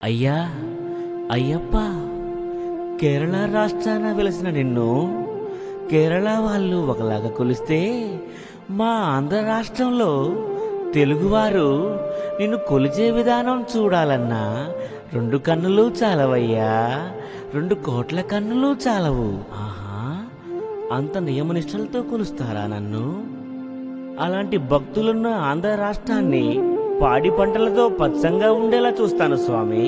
అయ్యా అయ్యప్ప కేరళ రాష్ట్రాన వెలిసిన నిన్ను కేరళ వాళ్ళు ఒకలాగా కొలిస్తే మా ఆంధ్ర రాష్ట్రంలో తెలుగువారు నిన్ను కొలిచే విధానం చూడాలన్నా రెండు కన్నులు చాలవయ్యా రెండు కోట్ల కన్నులు చాలవు ఆహా అంత నియమనిష్టలతో కొలుస్తారా నన్ను అలాంటి భక్తులున్న ఆంధ్ర రాష్ట్రాన్ని పాడి పంటలతో పచ్చంగా ఉండేలా చూస్తాను స్వామి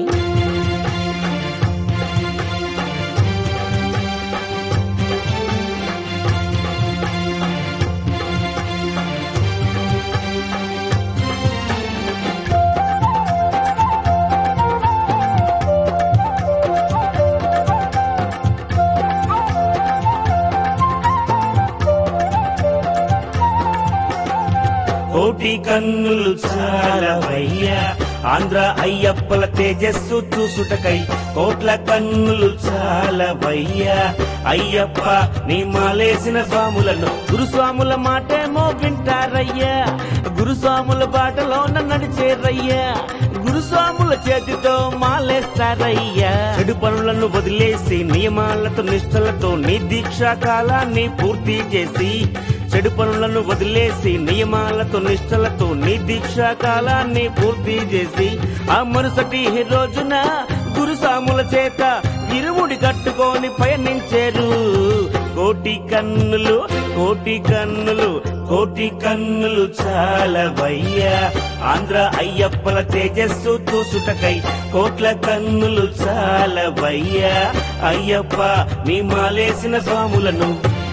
కోటి కన్నులు చాలవయ్యా ఆంధ్ర అయ్యప్పల తేజస్సు చూసుటకై కోట్ల కన్నులు చాలవయ్యా అయ్యప్ప నీ మాలేసిన స్వాములను గురుస్వాముల మాటేమో వింటారయ్యా గురుస్వాముల బాటలోన నడిచేరయ్యా గురుస్వాముల చేతితో మాలేస్తారయ్యా చెడు పనులను వదిలేసి నియమాలతో నిష్టలతో నీ దీక్షా కాలాన్ని పూర్తి చేసి చెడు పనులను వదిలేసి నియమాలతో నిష్టలతో నీ దీక్షా కాలాన్ని పూర్తి చేసి ఆ మరుసటి రోజున గురుసాముల చేత ఇరుముడి కట్టుకొని పయనించారు కోటి కన్నులు కోటి కన్నులు కోటి కన్నులు చాలవయ్యా ఆంధ్ర అయ్యప్పల తేజస్సు చూసుటకై కోట్ల కన్నులు చాలవయ్యా అయ్యప్ప నీ మాలేసిన స్వాములను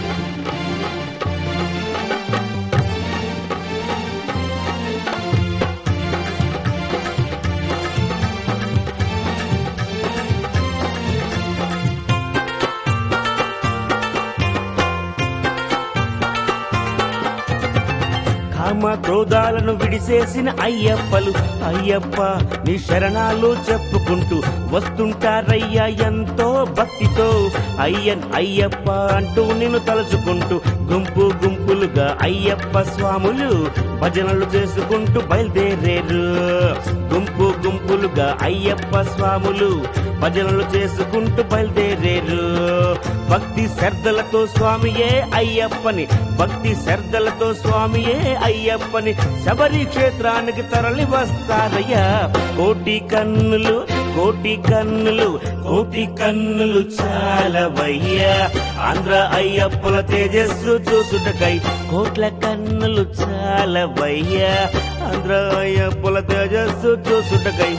కామ క్రోధాలను విడిసేసిన అయ్యప్పలు అయ్యప్ప నీ శరణాలు చెప్పుకుంటూ వస్తుంటారయ్యా ఎంతో భక్తితో అయ్యన్ అయ్యప్ప అంటూ నిన్ను తలుచుకుంటూ గుంపు గుంపులుగా అయ్యప్ప స్వాములు భజనలు చేసుకుంటూ బయలుదేరేరు గుంపు గుంపులుగా అయ్యప్ప స్వాములు భజనలు చేసుకుంటూ బయలుదేరేరు భక్తి శ్రద్ధలతో స్వామియే అయ్యప్పని భక్తి శ్రద్ధలతో స్వామియే అయ్యప్పని శబరి క్షేత్రానికి తరలి వస్తారయ్యా కోటి కన్నులు కోటి కన్నులు కోటి కన్నులు చాలవయ్యా ఆంధ్ర అయ్యప్పల తేజస్సు చూసుటకై కోట్ల కన్నులు చాలవయ్యా ఆంధ్ర అయ్యప్పల తేజస్సు చూసుటకై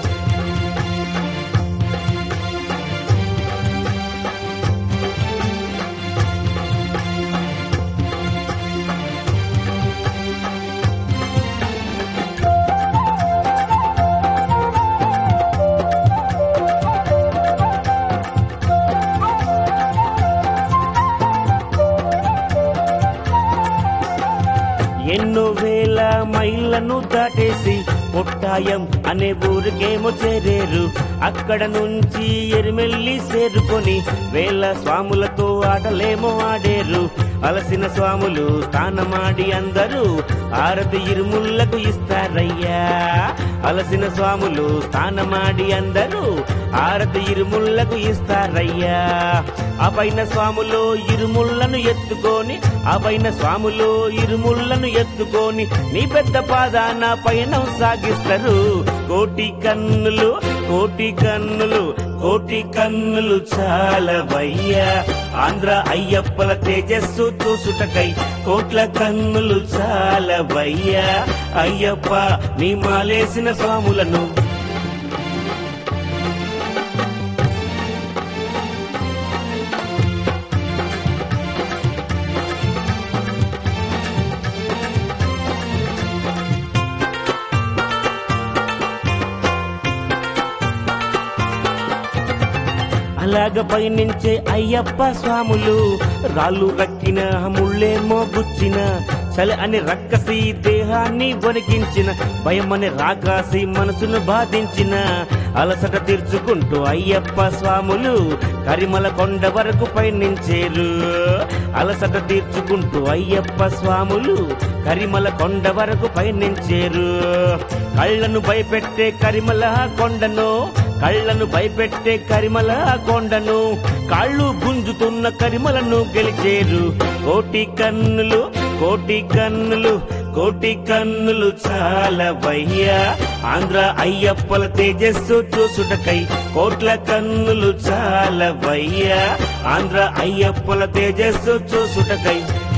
ఎన్నో వేల మైళ్ళను దాటేసి కొట్టాయం అనే ఊరికేమో చేరేరు అక్కడ నుంచి ఎరిమెల్లి చేరుకొని వేల స్వాములతో ఆటలేమో ఆడేరు అలసిన స్వాములు స్థానమాడి అందరూ ఆరతి ఇరుముళ్లకు ఇస్తారయ్యా అలసిన స్వాములు స్థానమాడి అందరూ ఆరతి ఇరుముళ్లకు ఇస్తారయ్యా ఆ పైన స్వాములు ఇరుముళ్లను ఎత్తుకొని ఆ పైన స్వాములు ఇరుముళ్లను ఎత్తుకొని నీ పెద్ద పాదాన పయనం సాగిస్తారు కోటి కన్నులు కోటి కన్నులు కోటి కన్నులు చాలవయ్యా ఆంధ్ర అయ్యప్పల తేజస్సు చూసుటకై కోట్ల కన్నులు చాలవయ్యా అయ్యప్ప నీ మాలేసిన స్వాములను అలాగ పయనించే అయ్యప్ప స్వాములు రాళ్ళు రక్కిన ముళ్ళేమో గుచ్చిన చలి అని రక్కసి దేహాన్ని వణికించిన భయమని రాకాసి మనసును బాధించిన అలసట తీర్చుకుంటూ అయ్యప్ప స్వాములు కరిమల కొండ వరకు పయనించేరు అలసట తీర్చుకుంటూ అయ్యప్ప స్వాములు కరిమల కొండ వరకు పయనించేరు కళ్ళను భయపెట్టే కరిమల కొండను కళ్ళను భయపెట్టే కరిమల కొండను కాళ్ళు గుంజుతున్న కరిమలను గెలిచేరు కోటి కన్నులు కోటి కన్నులు కోటి కన్నులు చాలా వయ్యా ఆంధ్ర అయ్యప్పల తేజస్సు చూసుటకై కోట్ల కన్నులు చాలా వయ్యా ఆంధ్ర అయ్యప్పల తేజస్సు చూసుటకై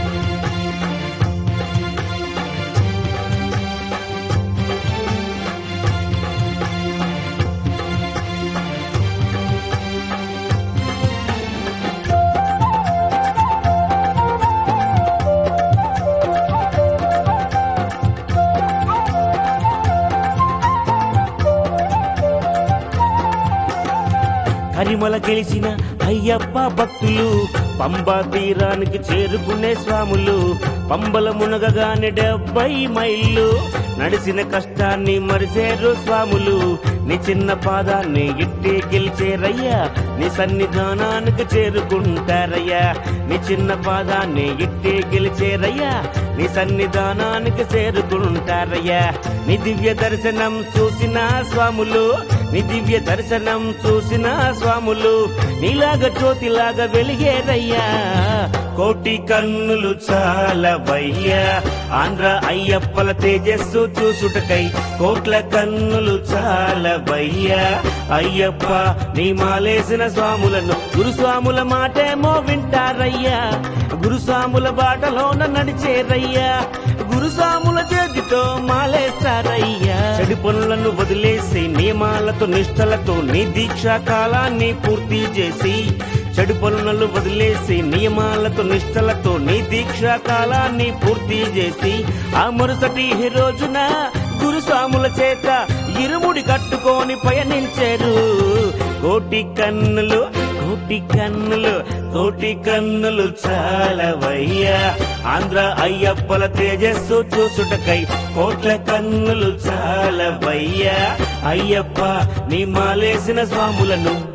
కరిమల గెలిచిన అయ్యప్ప భక్తులు పంబా తీరానికి చేరుకునే స్వాములు పంబల మునగగానే డెబ్బై మైళ్ళు నడిచిన కష్టాన్ని మరిసేరు స్వాములు నీ చిన్న పాదాన్ని ఇట్టే గెలిచేరయ్యా నీ సన్నిధానానికి చేరుకుంటారయ్యా నీ చిన్న పాదాన్ని ఇట్టే గెలిచేరయ్యా నీ సన్నిధానానికి చేరుకుంటారయ్యా నీ దివ్య దర్శనం చూసిన స్వాములు నీ దివ్య దర్శనం చూసిన స్వాములు నీలాగా జ్యోతిలాగా వెలిగేరయ్యా కోటి కన్నులు చాలా వయ్యా ఆంధ్ర అయ్యప్పల తేజస్సు చూసుటకై కోట్ల కన్నులు చాలా వయ్యా అయ్యప్ప నీ మాలేసిన స్వాములను గురుస్వాముల మాటేమో వింటారయ్యా గురుస్వాముల బాటలోన నడిచేరయ్యా గురుస్వాముల చేతితో మాలేస్తారయ్యా చెడు పనులను వదిలేసి నియమాలతో నిష్టలతో నీ దీక్షా కాలాన్ని పూర్తి చేసి చెడు పనులను వదిలేసి నియమాలతో నిష్టలతో నీ దీక్షా కాలాన్ని పూర్తి చేసి ఆ మరుసటి రోజున గురుస్వాముల చేత ఇరుముడి కట్టుకొని పయనించారు కోటి కన్నులు కోటి కన్నులు కోటి కన్నులు చాలా వయ్యా ఆంధ్ర అయ్యప్పల తేజస్సు చూసుటకై కోట్ల కన్నులు చాలా వయ్యా అయ్యప్ప నీ మాలేసిన స్వాములను